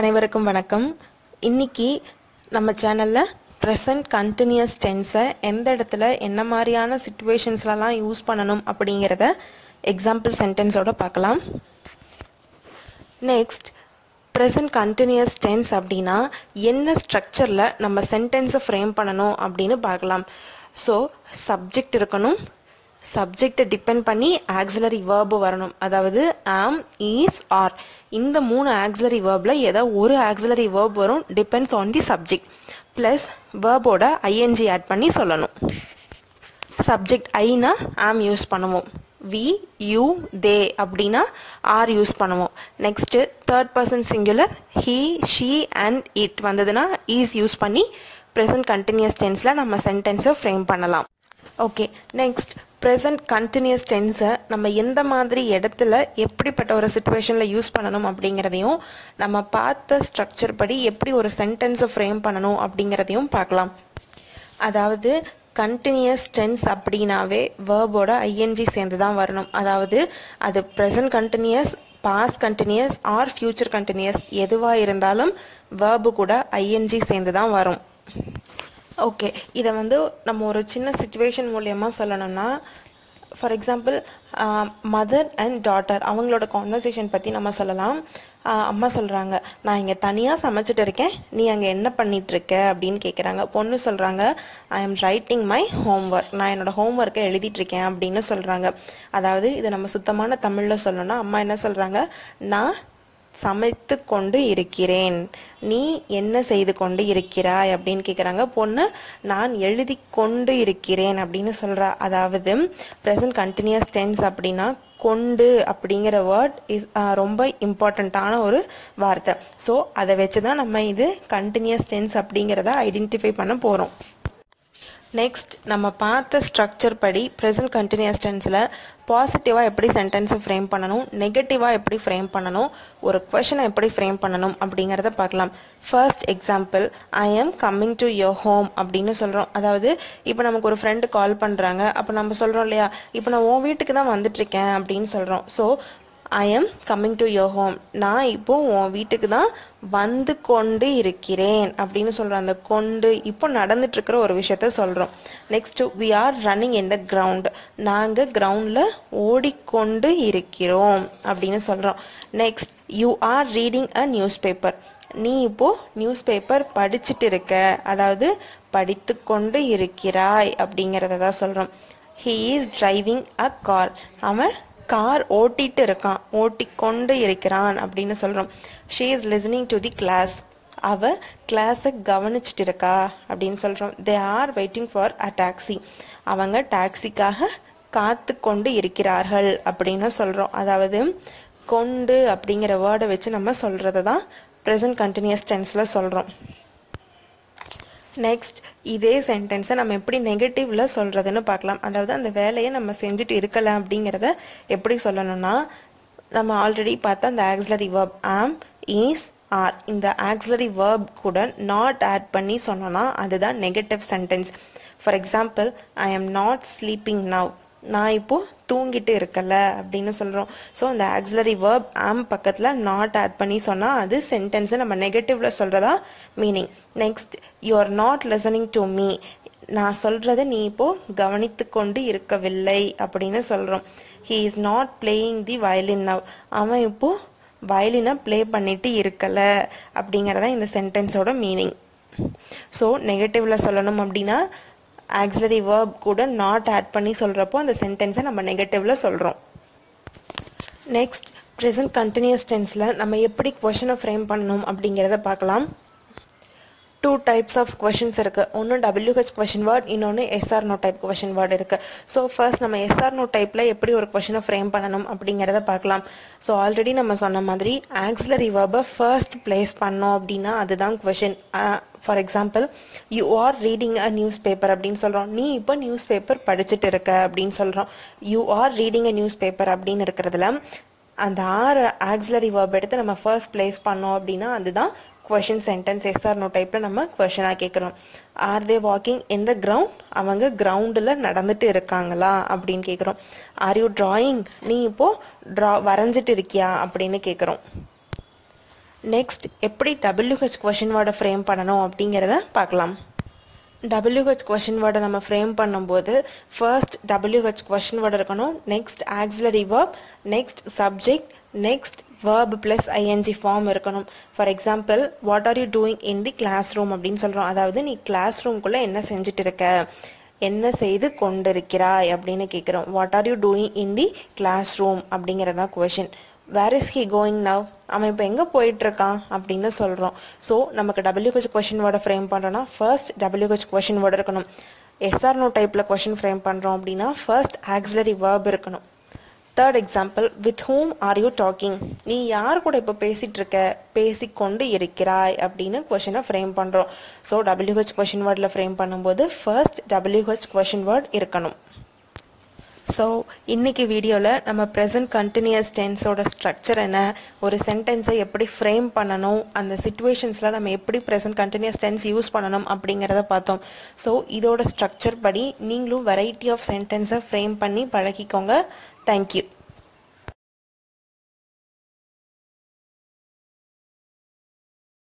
அனைவருக்கும் வணக்கம் இன்னைக்கு நம்ம சேனலில் ப்ரெசன்ட் கண்டினியூஸ் டென்ஸை எந்த இடத்துல என்ன மாதிரியான சுச்சுவேஷன்ஸ்லலாம் யூஸ் பண்ணணும் அப்படிங்கிறத எக்ஸாம்பிள் சென்டென்ஸோட பார்க்கலாம் நெக்ஸ்ட் ப்ரெசன்ட் கண்டினியூஸ் டென்ஸ் அப்படின்னா என்ன ஸ்ட்ரக்சரில் நம்ம சென்டென்ஸை ஃப்ரேம் பண்ணணும் அப்படின்னு பார்க்கலாம் ஸோ சப்ஜெக்ட் இருக்கணும் சப்ஜெக்டை டிபெண்ட் பண்ணி ஆக்சிலரி வேர்பு வரணும் அதாவது ஆம் ஈஸ் ஆர் இந்த மூணு ஆக்சிலரி வேர்பில் ஏதோ ஒரு ஆக்சிலரி வேர்ப் வரும் depends on the subject plus வேர்போட ஐஎன்ஜி ஆட் பண்ணி சொல்லணும் சப்ஜெக்ட் ஐனா ஆம் யூஸ் பண்ணுவோம் வி யூ தே அப்படின்னா ஆர் யூஸ் பண்ணுவோம் next third person singular he she and it வந்ததுன்னா ஈஸ் யூஸ் பண்ணி ப்ரெசன்ட் கண்டினியூஸ் டென்ஸில் நம்ம சென்டென்ஸை ஃப்ரேம் பண்ணலாம் ஓகே நெக்ஸ்ட் ப்ரெசன்ட் கண்டினியூஸ் டென்ஸை நம்ம எந்த மாதிரி இடத்துல எப்படிப்பட்ட ஒரு சுச்சுவேஷனில் யூஸ் பண்ணணும் அப்படிங்கிறதையும் நம்ம பார்த்த ஸ்ட்ரக்சர் படி எப்படி ஒரு சென்டென்ஸை ஃப்ரேம் பண்ணணும் அப்படிங்கிறதையும் பார்க்கலாம் அதாவது கண்டினியூஸ் டென்ஸ் அப்படின்னாவே வேர்போட ஐஎன்ஜி சேர்ந்து தான் வரணும் அதாவது அது present continuous past continuous or future continuous எதுவாக இருந்தாலும் வேர்பு கூட ஐஎன்ஜி சேர்ந்து தான் வரும் ஓகே இதை வந்து நம்ம ஒரு சின்ன சுச்சுவேஷன் மூலயமா சொல்லணும்னா for example mother and daughter அவங்களோட கான்வர்சேஷன் பற்றி நம்ம சொல்லலாம் ஆஹ் அம்மா சொல்கிறாங்க நான் இங்கே தனியாக சமைச்சிட்டு இருக்கேன் நீ அங்கே என்ன பண்ணிட்டு இருக்க அப்படின்னு கேட்குறாங்க பொண்ணு சொல்கிறாங்க I am writing my homework நான் என்னோட ஹோம்ஒர்க்கை எழுதிட்டு இருக்கேன் அப்படின்னு சொல்கிறாங்க அதாவது இதை நம்ம சுத்தமான தமிழில் சொல்லணும்னா அம்மா என்ன சொல்கிறாங்க நான் சமைத்து கொண்டு இருக்கிறேன் நீ என்ன செய்து கொண்டு இருக்கிறாய் அப்படின்னு கேட்குறாங்க பொண்ணு நான் எழுதி கொண்டு இருக்கிறேன் அப்படின்னு சொல்றா அதாவது ப்ரெசன்ட் கண்டினியூஸ் டென்ஸ் அப்படின்னா கொண்டு அப்படிங்கிற வேர்ட் இஸ் ரொம்ப இம்பார்ட்டண்ட்டான ஒரு வார்த்தை ஸோ அதை வச்சு தான் நம்ம இது கண்டினியூஸ் டென்ஸ் அப்படிங்கிறத ஐடென்டிஃபை பண்ண போகிறோம் நெக்ஸ்ட் நம்ம பார்த்த ஸ்ட்ரக்சர் படி ப்ரெசன்ட் கண்டினியூஸ் டென்ஸில் பாசிட்டிவாக எப்படி சென்டென்ஸை ஃப்ரேம் பண்ணணும் நெகட்டிவாக எப்படி ஃப்ரேம் பண்ணணும் ஒரு கொஷனை எப்படி ஃப்ரேம் பண்ணணும் அப்படிங்கிறத பார்க்கலாம் first example I am coming to your home அப்படின்னு சொல்கிறோம் அதாவது இப்போ நமக்கு ஒரு ஃப்ரெண்டு கால் பண்ணுறாங்க அப்போ நம்ம சொல்கிறோம் இல்லையா இப்போ நான் உன் வீட்டுக்கு தான் வந்துட்டுருக்கேன் அப்படின்னு சொல்கிறோம் so I am coming to your home நான் இப்போ உன் வீட்டுக்கு தான் வந்து கொண்டு இருக்கிறேன் அப்படின்னு சொல்கிறோம் அந்த கொண்டு இப்போ நடந்துட்டு இருக்கிற ஒரு விஷயத்த சொல்கிறோம் next we are running in the ground நாங்கள் கிரவுண்டில் ஓடிக்கொண்டு இருக்கிறோம் அப்படின்னு சொல்கிறோம் next you are reading a newspaper நீ இப்போ நியூஸ் பேப்பர் படிச்சுட்டு இருக்க அதாவது படித்து கொண்டு இருக்கிறாய் அப்படிங்கிறத தான் சொல்கிறோம் he is driving a car அவன் கார் ஓட்டிட்டு இருக்கான் ஓட்டிக்கொண்டு இருக்கிறான் அப்படின்னு சொல்கிறோம் she is listening to the class அவ கிளாஸை கவனிச்சிட்டு இருக்கா அப்படின்னு சொல்கிறோம் they are waiting for a taxi அவங்க டாக்ஸிக்காக காத்து கொண்டு இருக்கிறார்கள் அப்படின்னு சொல்கிறோம் அதாவது கொண்டு அப்படிங்கிற வேர்டை வச்சு நம்ம சொல்கிறத தான் ப்ரெசன்ட் கண்டினியூஸ் டென்ஸில் சொல்கிறோம் நெக்ஸ்ட் இதே சென்டென்ஸை நம்ம எப்படி நெகட்டிவ்ல சொல்றதுன்னு பார்க்கலாம் அதாவது அந்த வேலையை நம்ம செஞ்சுட்டு இருக்கலாம் அப்படிங்கிறத எப்படி சொல்லணும்னா நம்ம ஆல்ரெடி பார்த்த அந்த auxiliary verb am is are இந்த ஆக்சிலரி வேர்ப் கூட நாட் ஆட் பண்ணி சொன்னோம்னா அதுதான் negative sentence for example I am not sleeping now நான் இப்போ தூங்கிட்டு இருக்கல அப்படின்னு சொல்கிறோம் ஸோ அந்த ஆக்சிலரி வேர்ப் ஆம் பக்கத்தில் நாட் ஆட் பண்ணி சொன்னால் அது சென்டென்ஸை நம்ம நெகட்டிவ்ல சொல்கிறதா meaning next you are not listening to me நான் சொல்கிறத நீ இப்போ கவனித்து கொண்டு இருக்கவில்லை அப்படின்னு சொல்கிறோம் he is not playing the violin now அவன் இப்போ வயலினை ப்ளே பண்ணிட்டு இருக்கல அப்படிங்கிறதா இந்த சென்டென்ஸோட மீனிங் ஸோ நெகட்டிவ்ல சொல்லணும் அப்படின்னா ஆக்சிலரி வேர்ப் கூட நாட் ஆட் பண்ணி சொல்கிறப்போ அந்த சென்டென்ஸை நம்ம நெகட்டிவ்ல சொல்கிறோம் நெக்ஸ்ட் ப்ரெசன்ட் கண்டினியூஸ் டென்ஸில் நம்ம எப்படி கொஷனை ஃப்ரேம் பண்ணணும் அப்படிங்கிறத பார்க்கலாம் டூ டைப்ஸ் ஆஃப் கொஷின்ஸ் இருக்குது ஒன்று டபிள்யூஹெச் கொஷின் வேர்ட் இன்னொன்று yes or no type question word இருக்குது ஸோ ஃபர்ஸ்ட் நம்ம எஸ்ஆர் நோ டைப்பில் எப்படி ஒரு கொஷினை ஃப்ரேம் பண்ணணும் அப்படிங்கிறத பார்க்கலாம் ஸோ ஆல்ரெடி நம்ம சொன்ன மாதிரி ஆக்சிலரி வேர்பை ஃபர்ஸ்ட் பிளேஸ் பண்ணோம் அப்படின்னா அதுதான் question for example you are reading a newspaper அப்படின்னு சொல்கிறோம் நீ இப்போ நியூஸ் பேப்பர் படிச்சுட்டு இருக்க அப்படின்னு சொல்கிறோம் you are reading a newspaper அப்படின்னு இருக்கிறதுல அந்த ஆறு ஆக்சிலரி வேர்ப் எடுத்து நம்ம ஃபர்ஸ்ட் பிளேஸ் பண்ணோம் அப்படின்னா அதுதான் கொஷின் சென்டென்ஸ் எஸ்ஆர் நோ டைப்பில் நம்ம கொஷனாக கேட்குறோம் are they walking in the ground அவங்க கிரவுண்டில் நடந்துட்டு இருக்காங்களா அப்படின்னு கேட்குறோம் ஆர் யூ டிராயிங் நீ இப்போ ட்ரா வரைஞ்சிட்டு இருக்கியா அப்படின்னு கேட்குறோம் நெக்ஸ்ட் எப்படி WH கொஷின் வேர்டை ஃப்ரேம் பண்ணணும் அப்படிங்கிறத பார்க்கலாம் WH கொஷின் வேர்டை நம்ம ஃப்ரேம் பண்ணும்போது ஃபர்ஸ்ட் WH கொஷின் வேர்டு இருக்கணும் next auxiliary verb next subject next verb plus I N G form இருக்கணும் for example what are you doing in the classroom அப்படின்னு சொல்கிறோம் அதாவது நீ கிளாஸ் ரூம்குள்ளே என்ன செஞ்சுட்டு இருக்க என்ன செய்து கொண்டிருக்கிறாய் அப்படின்னு கேட்குறோம் what are you doing in the classroom அப்படிங்கிறதா question where is he going now அவன் இப்போ எங்கே போயிட்டுருக்கான் அப்படின்னு சொல்கிறோம் ஸோ நமக்கு WH கொஷின் வேர்டை ஃப்ரேம் பண்ணுறோன்னா ஃபர்ஸ்ட் WH கொஷின் வேர்டு இருக்கணும் எஸ்ஆர் நோ டைப்பில் கொஷின் ஃப்ரேம் பண்ணுறோம் அப்படின்னா ஃபர்ஸ்ட் ஆக்சிலரி verb இருக்கணும் third example with whom are you talking நீ யார் கூட இப்போ பேசிட்டு இருக்க பேசிக்கொண்டு இருக்கிறாய் அப்படின்னு கொஷினை ஃப்ரேம் பண்ணுறோம் ஸோ WH கொஷின் வேர்டில் ஃப்ரேம் பண்ணும்போது ஃபர்ஸ்ட் WH கொஷின் வேர்ட் இருக்கணும் ஸோ இன்னைக்கு வீடியோவில் நம்ம ப்ரெசன்ட் கண்டினியூஸ் டென்ஸோட ஸ்ட்ரக்சர் என்ன ஒரு சென்டென்ஸை எப்படி ஃப்ரேம் பண்ணணும் அந்த சுச்சுவேஷன்ஸில் நம்ம எப்படி ப்ரெசன்ட் கண்டினியூஸ் டென்ஸ் யூஸ் பண்ணணும் அப்படிங்கிறத பார்த்தோம் ஸோ இதோட ஸ்ட்ரக்சர் படி நீங்களும் வெரைட்டி ஆஃப் சென்டென்ஸை ஃப்ரேம் பண்ணி பழகிக்கோங்க தேங்க்யூ